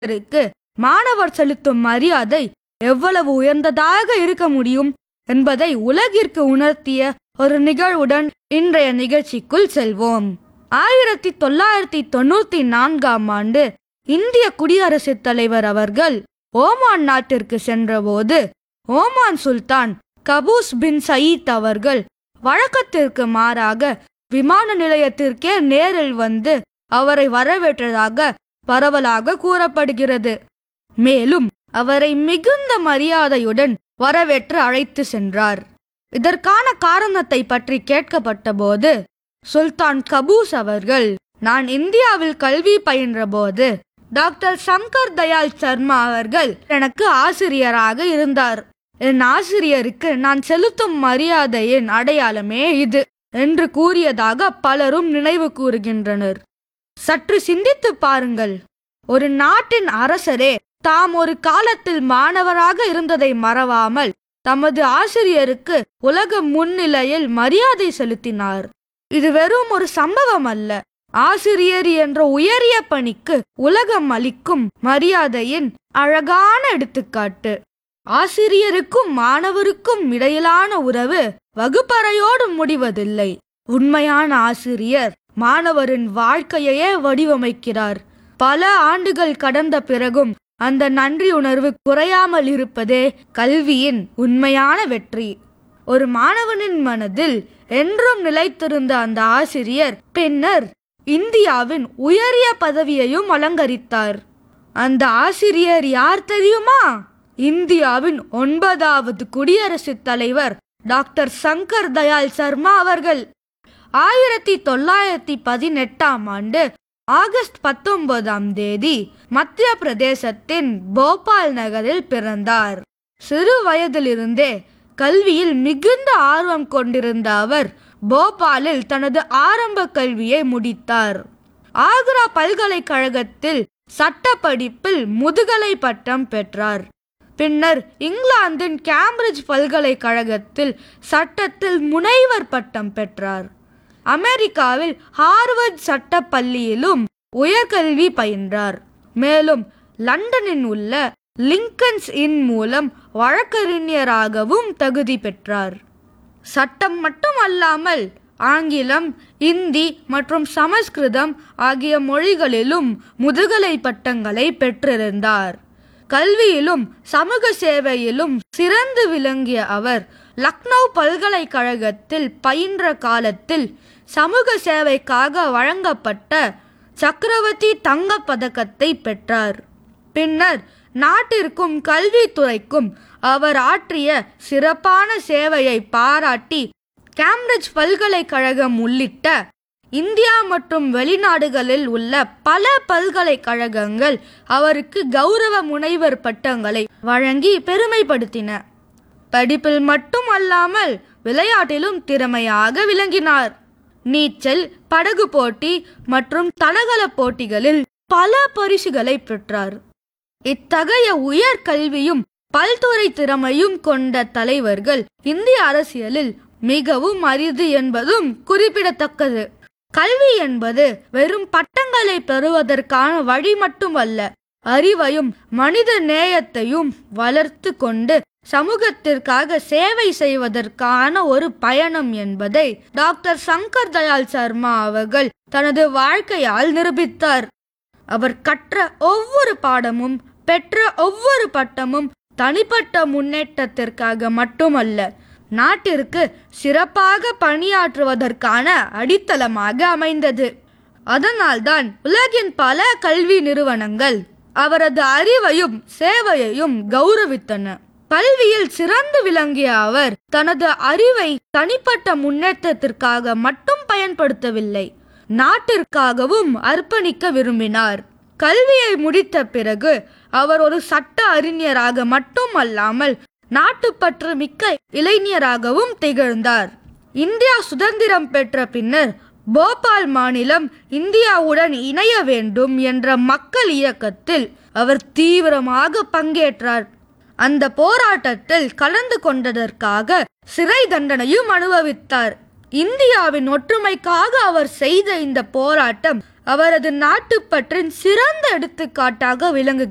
ஆசிரியருக்கு மாணவர் செலுத்தும் மரியாதை எவ்வளவு உயர்ந்ததாக இருக்க முடியும் என்பதை உலகிற்கு உணர்த்திய ஒரு நிகழ்வுடன் இன்றைய நிகழ்ச்சிக்குள் செல்வோம் ஆயிரத்தி தொள்ளாயிரத்தி தொண்ணூத்தி நான்காம் ஆண்டு இந்திய குடியரசுத் தலைவர் அவர்கள் ஓமான் நாட்டிற்கு சென்றபோது ஓமான் சுல்தான் கபூஸ் பின் சயீத் அவர்கள் வழக்கத்திற்கு மாறாக விமான நிலையத்திற்கே நேரில் வந்து அவரை வரவேற்றதாக பரவலாக கூறப்படுகிறது மேலும் அவரை மிகுந்த மரியாதையுடன் வரவேற்று அழைத்து சென்றார் இதற்கான காரணத்தை பற்றி கேட்கப்பட்டபோது சுல்தான் கபூஸ் அவர்கள் நான் இந்தியாவில் கல்வி பயின்றபோது டாக்டர் சங்கர் தயாள் சர்மா அவர்கள் எனக்கு ஆசிரியராக இருந்தார் என் ஆசிரியருக்கு நான் செலுத்தும் மரியாதையின் அடையாளமே இது என்று கூறியதாக பலரும் நினைவு கூறுகின்றனர் சற்று சிந்தித்து பாருங்கள் ஒரு நாட்டின் அரசரே தாம் ஒரு காலத்தில் மாணவராக இருந்ததை மறவாமல் தமது ஆசிரியருக்கு உலக முன்னிலையில் மரியாதை செலுத்தினார் இது வெறும் ஒரு சம்பவம் அல்ல ஆசிரியர் என்ற உயரிய பணிக்கு உலகம் அளிக்கும் மரியாதையின் அழகான எடுத்துக்காட்டு ஆசிரியருக்கும் மாணவருக்கும் இடையிலான உறவு வகுப்பறையோடு முடிவதில்லை உண்மையான ஆசிரியர் மாணவரின் வாழ்க்கையையே வடிவமைக்கிறார் பல ஆண்டுகள் கடந்த பிறகும் அந்த நன்றி உணர்வு குறையாமல் இருப்பதே கல்வியின் உண்மையான வெற்றி ஒரு மாணவனின் மனதில் என்றும் நிலைத்திருந்த அந்த ஆசிரியர் பின்னர் இந்தியாவின் உயரிய பதவியையும் அலங்கரித்தார் அந்த ஆசிரியர் யார் தெரியுமா இந்தியாவின் ஒன்பதாவது குடியரசுத் தலைவர் டாக்டர் சங்கர் தயாள் சர்மா அவர்கள் ஆயிரத்தி தொள்ளாயிரத்தி பதினெட்டாம் ஆண்டு ஆகஸ்ட் பத்தொன்பதாம் தேதி மத்திய பிரதேசத்தின் போபால் நகரில் பிறந்தார் சிறு வயதிலிருந்தே கல்வியில் மிகுந்த ஆர்வம் கொண்டிருந்த அவர் போபாலில் தனது ஆரம்ப கல்வியை முடித்தார் ஆக்ரா பல்கலைக்கழகத்தில் சட்ட படிப்பில் முதுகலை பட்டம் பெற்றார் பின்னர் இங்கிலாந்தின் கேம்பிரிட்ஜ் பல்கலைக்கழகத்தில் சட்டத்தில் முனைவர் பட்டம் பெற்றார் அமெரிக்காவில் ஹார்வர்ட் சட்ட பள்ளியிலும் உயர்கல்வி பயின்றார் மேலும் லண்டனில் உள்ள லிங்கன்ஸ் இன் மூலம் வழக்கறிஞராகவும் தகுதி பெற்றார் சட்டம் மட்டும் அல்லாமல் ஆங்கிலம் இந்தி மற்றும் சமஸ்கிருதம் ஆகிய மொழிகளிலும் முதுகலை பட்டங்களை பெற்றிருந்தார் கல்வியிலும் சமூக சேவையிலும் சிறந்து விளங்கிய அவர் லக்னோ பல்கலைக்கழகத்தில் பயின்ற காலத்தில் சமூக சேவைக்காக வழங்கப்பட்ட சக்கரவர்த்தி தங்கப் பதக்கத்தை பெற்றார் பின்னர் நாட்டிற்கும் கல்வித்துறைக்கும் அவர் ஆற்றிய சிறப்பான சேவையை பாராட்டி கேம்பிரிட்ஜ் பல்கலைக்கழகம் உள்ளிட்ட இந்தியா மற்றும் வெளிநாடுகளில் உள்ள பல பல்கலைக்கழகங்கள் அவருக்கு கௌரவ முனைவர் பட்டங்களை வழங்கி பெருமைப்படுத்தின படிப்பில் மட்டும் அல்லாமல் விளையாட்டிலும் திறமையாக விளங்கினார் நீச்சல் படகு போட்டி மற்றும் தடகள போட்டிகளில் பல பரிசுகளை பெற்றார் இத்தகைய உயர் கல்வியும் பல்துறை திறமையும் கொண்ட தலைவர்கள் இந்திய அரசியலில் மிகவும் அரிது என்பதும் குறிப்பிடத்தக்கது கல்வி என்பது வெறும் பட்டங்களை பெறுவதற்கான வழி மட்டுமல்ல அறிவையும் மனித நேயத்தையும் வளர்த்து கொண்டு சமூகத்திற்காக சேவை செய்வதற்கான ஒரு பயணம் என்பதை டாக்டர் சங்கர் தயாள் சர்மா அவர்கள் தனது வாழ்க்கையால் நிரூபித்தார் அவர் கற்ற ஒவ்வொரு பாடமும் பெற்ற ஒவ்வொரு பட்டமும் தனிப்பட்ட முன்னேற்றத்திற்காக மட்டுமல்ல நாட்டிற்கு சிறப்பாக பணியாற்றுவதற்கான அடித்தளமாக அமைந்தது அதனால்தான் உலகின் பல கல்வி நிறுவனங்கள் அவரது அறிவையும் சேவையையும் கௌரவித்தன கல்வியில் சிறந்து விளங்கிய அவர் தனது அறிவை தனிப்பட்ட முன்னேற்றத்திற்காக மட்டும் பயன்படுத்தவில்லை நாட்டிற்காகவும் அர்ப்பணிக்க விரும்பினார் கல்வியை முடித்த பிறகு அவர் ஒரு சட்ட அறிஞராக மட்டும் அல்லாமல் நாட்டுப்பற்று மிக்க இளைஞராகவும் திகழ்ந்தார் இந்தியா சுதந்திரம் பெற்ற பின்னர் போபால் மாநிலம் இந்தியாவுடன் இணைய வேண்டும் என்ற மக்கள் இயக்கத்தில் அவர் தீவிரமாக பங்கேற்றார் அந்த போராட்டத்தில் கலந்து கொண்டதற்காக சிறை தண்டனையும் அனுபவித்தார் இந்தியாவின் ஒற்றுமைக்காக அவர் செய்த இந்த போராட்டம் அவரது நாட்டுப்பற்றின் சிறந்த எடுத்துக்காட்டாக விளங்கு